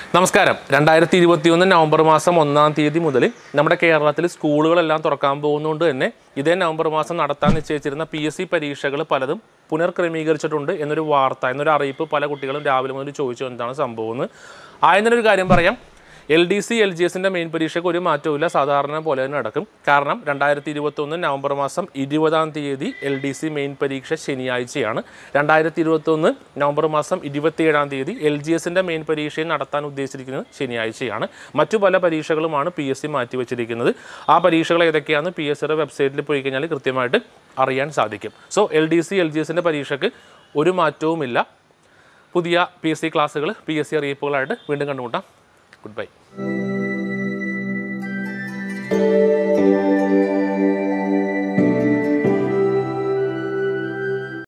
നമസ്കാരം രണ്ടായിരത്തി ഇരുപത്തി ഒന്ന് നവംബർ മാസം ഒന്നാം തീയതി മുതൽ നമ്മുടെ കേരളത്തിൽ സ്കൂളുകളെല്ലാം തുറക്കാൻ പോകുന്നതുകൊണ്ട് തന്നെ ഇതേ നവംബർ മാസം നടത്താൻ നിശ്ചയിച്ചിരുന്ന പി എസ് സി പരീക്ഷകൾ പലതും പുനർക്രമീകരിച്ചിട്ടുണ്ട് എന്നൊരു വാർത്ത എന്നൊരു അറിയിപ്പ് പല കുട്ടികളും രാവിലെ മുതൽ ചോദിച്ചു എന്താണ് സംഭവം എന്ന് ആയതിനൊരു ഒരു കാര്യം പറയാം L D C L G എസിൻ്റെ മെയിൻ പരീക്ഷയ്ക്ക് ഒരു മാറ്റവും സാധാരണ പോലെ തന്നെ നടക്കും കാരണം രണ്ടായിരത്തി ഇരുപത്തൊന്ന് നവംബർ മാസം ഇരുപതാം തീയതി എൽ ഡി സി മെയിൻ പരീക്ഷ ശനിയാഴ്ചയാണ് രണ്ടായിരത്തി ഇരുപത്തൊന്ന് നവംബർ മാസം ഇരുപത്തിയേഴാം തീയതി എൽ ജി എസിൻ്റെ മെയിൻ പരീക്ഷയും നടത്താൻ ഉദ്ദേശിച്ചിരിക്കുന്നത് ശനിയാഴ്ചയാണ് മറ്റു പല പരീക്ഷകളുമാണ് പി എസ് സി മാറ്റിവെച്ചിരിക്കുന്നത് ആ പരീക്ഷകൾ ഏതൊക്കെയാണ് പി എസ് സിയുടെ വെബ്സൈറ്റിൽ പോയി കഴിഞ്ഞാൽ കൃത്യമായിട്ട് അറിയാൻ സാധിക്കും so L D C L G എസിൻ്റെ പരീക്ഷയ്ക്ക് ഒരു മാറ്റവുമില്ല പുതിയ പി എസ് സി ക്ലാസ്സുകൾ പി എസ് സി അറിയിപ്പുകളായിട്ട് വീണ്ടും കണ്ടുമുട്ടാം ഗുഡ് ബൈ